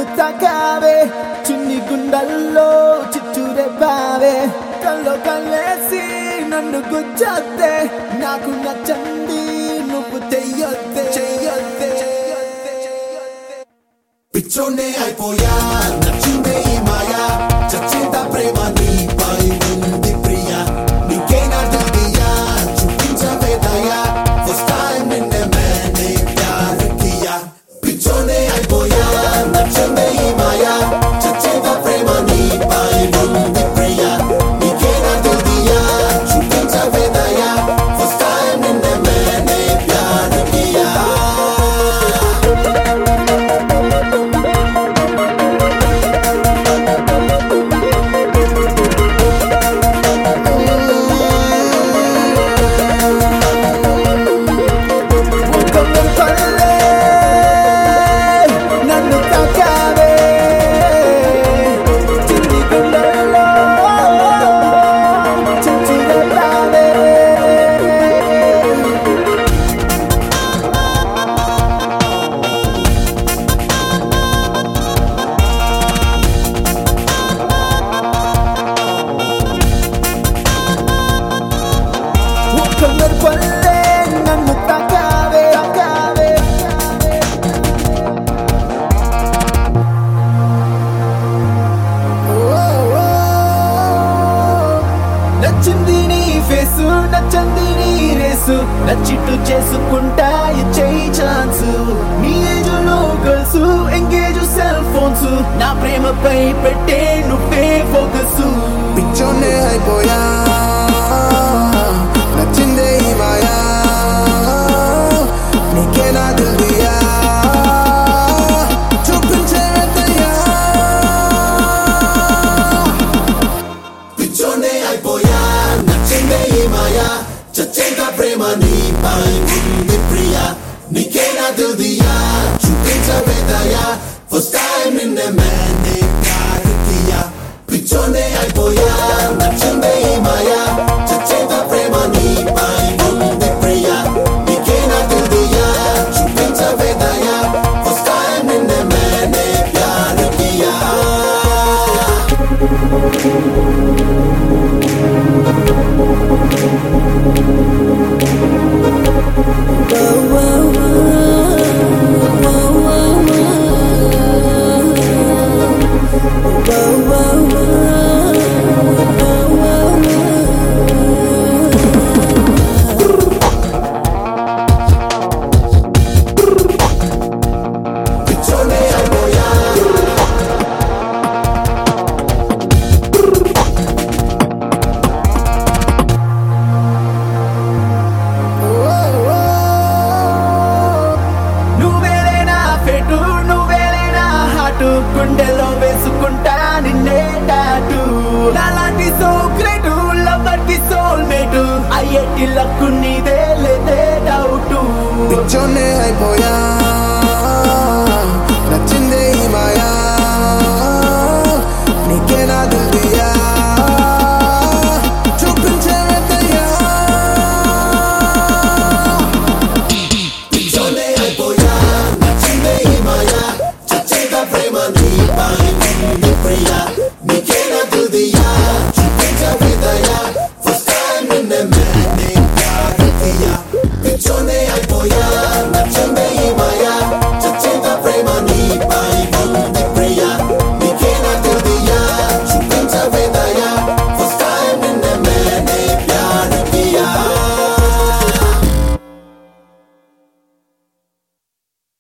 నన్ను తాకావే చిన్ని గుండల్లో చిట్టూరే బావే కల్లో కల్లేసి నన్ను గుచ్చొద్దే నాకు నచ్చంది నువ్వు తెయ్యొద్దే చెయ్యొద్దే చెయ్యొద్దే చెయ్యొద్దే పిచ్చోనే అయిపోయా నచ్చిందే ఈ మాయా చచ్చేత ప్రేమ నీపై ఉంది ప్రియా నీకేనా తెలియా చూపించవే దయా ఫస్ట్ టైం నిన్నే मैंने प्यार किया పిచ్చోనే అయిపోయా నచ్చిందే ఈ మాయా చచ్చేత ప్రేమ నీపై ఉంది ప్రియా నీకేనా తెలియా చూపించవే దయా ఫస్ట్ టైం నిన్నే मैंने प्यार किया కొందరు పల్లె నన్ను తాకావే చిన్ని గుండెల్లో చిచ్చురే బావే కొందరు పల్లె నన్ను తాకావే తాకావే నచ్చింది నీ ఫేసు నచ్చంది నీ రేసు నచ్చిట్టు చేసుకుంటా ఇచ్చేయి ఛాన్స్ నీ ఏజ్ లో గర్ల్స్ ఎంగేజ్ సెల్ ఫోన్స్ నా ప్రేమపై పెట్టే నువ్వే ఫోకస్ పిచ్చోనే అయిపోయా నచ్చిందే ఈ మాయా నీకేనా తెలియా చూపించే దయ్యా పిచ్చోనే అయిపోయా నచ్చిందే ఈ మాయా చచ్చేత ప్రేమ నీపై ఉంది ప్రియా నీకేనా తెలియా చూపించవే దయా ఫస్ట్ టైం నిన్నే मैंने प्यार किया పిచ్చోనే అయిపోయా నచ్చిందే ఈ మాయా చచ్చేత ప్రేమ నీపై ఉంది ప్రియా నీకేనా తెలియా చూపించవే దయా ఫస్ట్ టైం నిన్నే मैंने प्यार किया పిచ్చోనే అయిపోయా నువ్వేలే నా ఫెటు నువ్వేలే నా హాటు గుండెలో వేసుకుంటా నిన్నే టాటు నాలాంటి సో గ్రేట్ లవర్ కి సోల్ మేటు అయ్యేటి లక్కు నీదే లేదే డౌటు పిచ్చోనే అయిపోయా